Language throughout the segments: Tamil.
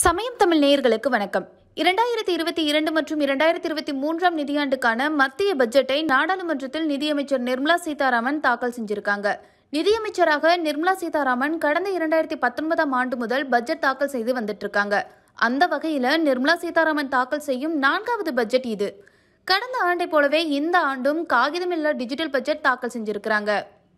சமயம் தமிழ் நேயர்களுக்கு வணக்கம் இரண்டாயிரத்தி இருபத்தி இரண்டு மற்றும் இரண்டாயிரத்தி இருபத்தி மூன்றாம் நிதியாண்டுக்கான மத்திய பட்ஜெட்டை நாடாளுமன்றத்தில் நிதியமைச்சர் நிர்மலா சீதாராமன் தாக்கல் செஞ்சிருக்காங்க நிதியமைச்சராக நிர்மலா சீதாராமன் கடந்த இரண்டாயிரத்தி பத்தொன்பதாம் ஆண்டு முதல் பட்ஜெட் தாக்கல் செய்து வந்துட்டு இருக்காங்க அந்த வகையில நிர்மலா சீதாராமன் தாக்கல் செய்யும் நான்காவது பட்ஜெட் இது கடந்த ஆண்டை போலவே இந்த ஆண்டும் காகிதமில்லா டிஜிட்டல் பட்ஜெட் தாக்கல் செஞ்சிருக்கிறாங்க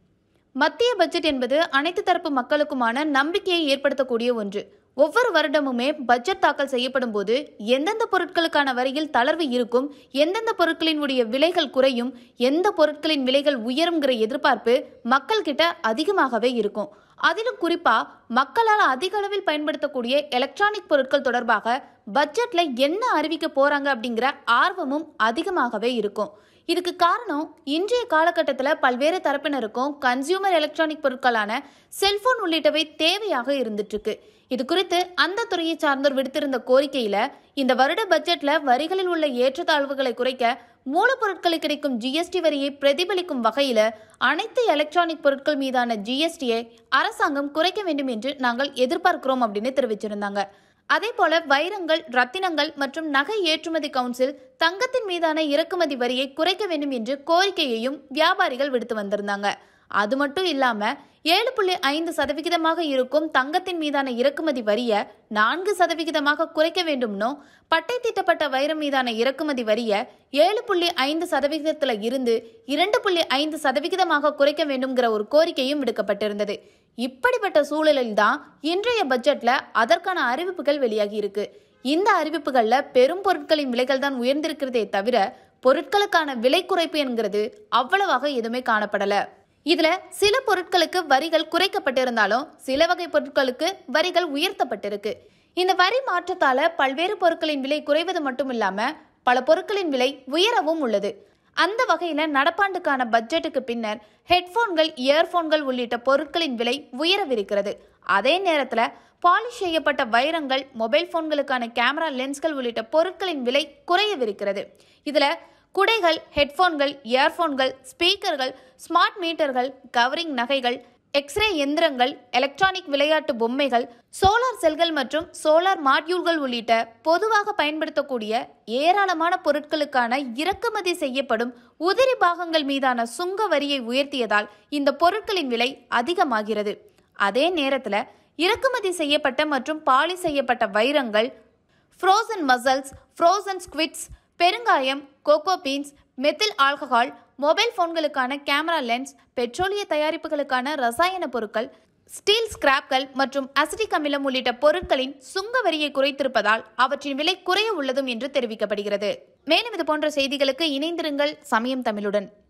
மத்திய பட்ஜெட் என்பது அனைத்து தரப்பு மக்களுக்குமான நம்பிக்கையை ஏற்படுத்தக்கூடிய ஒன்று ஒவ்வொரு வருடமுமே பட்ஜெட் தாக்கல் செய்யப்படும் போது எந்தெந்த பொருட்களுக்கான வரியில் தளர்வு இருக்கும் எந்தெந்த பொருட்களின் உடைய விலைகள் குறையும் எந்த பொருட்களின் விலைகள் உயருங்கிற எதிர்பார்ப்பு மக்கள் கிட்ட அதிகமாகவே இருக்கும் அதிலும் குறிப்பா மக்களால் அதிக அளவில் பயன்படுத்தக்கூடிய எலக்ட்ரானிக் பொருட்கள் தொடர்பாக பட்ஜெட்ல என்ன அறிவிக்க போறாங்க அப்படிங்கிற ஆர்வமும் அதிகமாகவே இருக்கும் இதுக்கு காரணம் இன்றைய காலகட்டத்தில் பல்வேறு தரப்பினருக்கும் கன்சியூமர் எலக்ட்ரானிக் பொருட்களான செல்போன் உள்ளிட்டவை தேவையாக இருந்துட்டு இருக்கு இது குறித்து அந்த துறையை சார்ந்தோர் விடுத்திருந்த கோரிக்கையில இந்த வருட பட்ஜெட்ல வரிகளில் உள்ள ஏற்றத்தாழ்வுகளை குறைக்க மூலப்பொருட்களுக்கு கிடைக்கும் ஜிஎஸ்டி வரியை பிரதிபலிக்கும் வகையில அனைத்து எலக்ட்ரானிக் பொருட்கள் மீதான ஜிஎஸ்டியை அரசாங்கம் குறைக்க வேண்டும் என்று நாங்கள் எதிர்பார்க்கிறோம் அப்படின்னு தெரிவிச்சிருந்தாங்க அதே போல வைரங்கள் ரத்தினங்கள் மற்றும் நகை ஏற்றுமதி கவுன்சில் தங்கத்தின் மீதான இறக்குமதி வரியை குறைக்க வேண்டும் என்று கோரிக்கையையும் வியாபாரிகள் விடுத்து வந்திருந்தாங்க அது மட்டும் இல்லாம ஏழு புள்ளி ஐந்து சதவிகிதமாக இருக்கும் தங்கத்தின் மீதான இறக்குமதி வரிய நான்கு சதவிகிதமாக குறைக்க வேண்டும்னோ பட்டை தீட்டப்பட்ட வைரம் மீதான இறக்குமதி வரிய ஏழு புள்ளி ஐந்து சதவிகிதத்துல இருந்து இரண்டு புள்ளி ஐந்து சதவிகிதமாக குறைக்க வேண்டும்ங்கிற ஒரு கோரிக்கையும் விடுக்கப்பட்டிருந்தது இப்படிப்பட்ட சூழலில் தான் இன்றைய பட்ஜெட்ல அதற்கான அறிவிப்புகள் வெளியாகி இருக்கு இந்த அறிவிப்புகள்ல பெரும் பொருட்களின் விலைகள் தான் உயர்ந்திருக்கிறதே தவிர பொருட்களுக்கான விலை குறைப்பு என்கிறது அவ்வளவாக எதுவுமே காணப்படல இதுல சில பொருட்களுக்கு வரிகள் குறைக்கப்பட்டிருந்தாலும் சில வகை பொருட்களுக்கு வரிகள் உயர்த்தப்பட்டிருக்கு இந்த வரி மாற்றத்தால பல்வேறு பொருட்களின் விலை குறைவது மட்டும் இல்லாம பல பொருட்களின் விலை உயரவும் உள்ளது அந்த வகையில நடப்பாண்டுக்கான பட்ஜெட்டுக்கு பின்னர் ஹெட்போன்கள் இயர்போன்கள் உள்ளிட்ட பொருட்களின் விலை உயரவிருக்கிறது அதே நேரத்துல பாலிஷ் செய்யப்பட்ட வைரங்கள் மொபைல் போன்களுக்கான கேமரா லென்ஸ்கள் உள்ளிட்ட பொருட்களின் விலை குறையவிருக்கிறது இதுல குடைகள் ஹெட்போன்கள் இயர்போன்கள் ஸ்பீக்கர்கள் ஸ்மார்ட் மீட்டர்கள் கவரிங் நகைகள் எக்ஸ்ரே எந்திரங்கள் எலக்ட்ரானிக் விளையாட்டு பொம்மைகள் சோலார் செல்கள் மற்றும் சோலார் மாட்யூல்கள் உள்ளிட்ட பொதுவாக பயன்படுத்தக்கூடிய ஏராளமான பொருட்களுக்கான இறக்குமதி செய்யப்படும் உதிரி பாகங்கள் மீதான சுங்க வரியை உயர்த்தியதால் இந்த பொருட்களின் விலை அதிகமாகிறது அதே நேரத்தில் இறக்குமதி செய்யப்பட்ட மற்றும் பாலி செய்யப்பட்ட வைரங்கள் ஃப்ரோசன் மசல்ஸ் ஃப்ரோசன் ஸ்குவிட்ஸ் பெருங்காயம் cocoa beans methyl alcohol mobile போன்களுக்கான கேமரா லென்ஸ் பெட்ரோலிய தயாரிப்புகளுக்கான ரசாயன பொருட்கள் ஸ்டீல் ஸ்கிராப்கள் மற்றும் அசிட்டிக் அமிலம் உள்ளிட்ட பொருட்களின் சுங்க வரியை குறைத்திருப்பதால் அவற்றின் விலை குறைய உள்ளதும் என்று தெரிவிக்கப்படுகிறது மேலும் இது போன்ற செய்திகளுக்கு இணைந்திருங்கள் சமயம் தமிழுடன்